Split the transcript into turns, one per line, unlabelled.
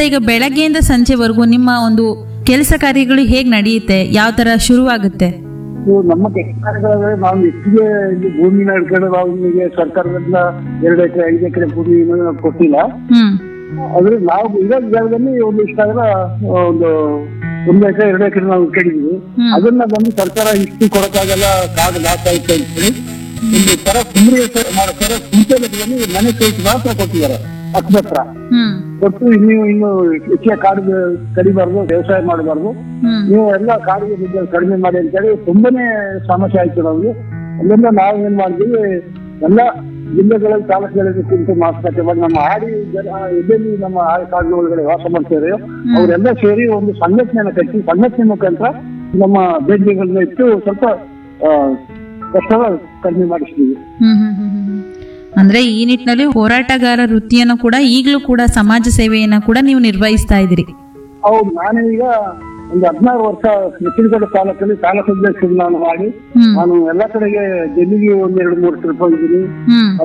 ಮತ್ತೆ ಈಗ ಬೆಳಗ್ಗೆಯಿಂದ ಸಂಜೆವರೆಗೂ ನಿಮ್ಮ ಒಂದು ಕೆಲಸ ಕಾರ್ಯಗಳು ಹೇಗ್ ನಡೆಯುತ್ತೆ ಯಾವ ತರ ಶುರುವಾಗುತ್ತೆ
ಇದು ನಮ್ಮ ಕೆಲಸಗಳಾದ್ರೆ ನಾವು ಹೆಚ್ಚಿಗೆ ಇಲ್ಲಿ ಭೂಮಿನ ಹಿಡ್ಕೊಂಡು ನಾವು ನಿಮಗೆ ಸರ್ಕಾರದಿಂದ ಎರಡು ಎಕರೆ ಐದು ಎಕರೆ ಭೂಮಿ ನಾವು ಕೊಟ್ಟಿಲ್ಲ
ಹ್ಮ್
ಆದ್ರೆ ನಾವು ಇರೋ ಜಾಗದಲ್ಲಿ ಒಂದು ಇಷ್ಟ ಆದ್ರೆ ಒಂದು ಒಂದು ಎಕರೆ ಎರಡು ಎಕರೆ ನಾವು ಇಟ್ಕೊಂಡಿದೀವಿ
ಹ್ಮ್.
ಅದನ್ನ ಬಂದು ಸರ್ಕಾರ ಇಷ್ಟು ಕೊಡಕ್ಕಾಗಲ್ಲ ಕಾಡು ಲಾಸ್ ಆಯ್ತು ಅಂತೇಳಿ ಒಂದು ತರ ಕುಂಬ್ರಿ ಮಾಡ್ತಾರೆ ಕುಂಚಲದಲ್ಲಿ ಮನೆ ಕೈ ಮಾತ್ರ ಕೊಟ್ಟಿದ್ದಾರೆ ಹತ್ರ
ಹ್ಮ್
ಕೊಟ್ಟು ಇನ್ನು ಇನ್ನು ಹೆಚ್ಚಿಗೆ ಕಾಡು ಕಡಿಬಾರ್ದು ವ್ಯವಸಾಯ ಮಾಡಬಾರ್ದು
ಹ್ಮ್
ನೀವು ಎಲ್ಲ ಕಾಡಿಗೆ ಬಿದ್ದು ಕಡಿಮೆ ಮಾಡಿ ಅಂತೇಳಿ ತುಂಬಾನೇ ಸಮಸ್ಯೆ ಆಯ್ತು ನಮ್ಗೆ ಅಲ್ಲಿಂದ ನಾವು ಏನ್ ಮಾಡಿದ್ವಿ ಎಲ್ಲ ಜಿಲ್ಲೆಗಳಲ್ಲಿ ತಾಲೂಕುಗಳಲ್ಲಿ ಕುರಿತು ಮಾತುಕತೆ ಮಾಡಿ ನಮ್ಮ ಆಡಿ ಜನ ಎಲ್ಲೆಲ್ಲಿ ನಮ್ಮ ಆಡಿ ಕಾಡು ಒಳಗಡೆ ವಾಸ ಮಾಡ್ತಾರೆ ಅವರೆಲ್ಲ ಸೇರಿ ಒಂದು ಸಂಘಟನೆಯನ್ನ ಕಟ್ಟಿ ಸಂಘಟನೆ ಮುಖಾಂತರ ನಮ್ಮ ಬೇಡಿಕೆಗಳನ್ನ ಇಟ್ಟು ಸ್ವಲ್ಪ ಆ, ಕಷ್ಟ ಕಡಿಮೆ ಮಾಡಿಸ್ತೀವಿ
ಹ್ಮ್ ಹ್ಮ್ ಹ್ಮ್ ಹ್ಮ್ ಹ್ಮ್. ಅಂದ್ರೆ ಈ ನಿಟ್ಟಿನಲ್ಲಿ ಹೋರಾಟಗಾರ ವೃತ್ತಿಯನ್ನು ಕೂಡ ಈಗಲೂ ಕೂಡ ಸಮಾಜ ಸೇವೆಯನ್ನ ಕೂಡ ನೀವು ನಿರ್ವಹಿಸ್ತಾ ಇದ್ದೀರಿ
ಹೌದು ನಾನು ಈಗ ಒಂದು ಹದಿನಾರು ವರ್ಷ ಮೆಚ್ಚಿನಗಡ ತಾಲೂಕಲ್ಲಿ ತಾಲೂಕು ಅಧ್ಯಕ್ಷರನ್ನ ನಾನು ಮಾಡಿ
ಹ್ಮ್
ನಾನು ಎಲ್ಲಾ ಕಡೆಗೆ ಡೆಲ್ಲಿಗೆ ಒಂದ್ ಎರಡು ಮೂರು ಟ್ರಿಪ್ ಹೋಗಿದ್ದೀನಿ
ಹ್ಮ್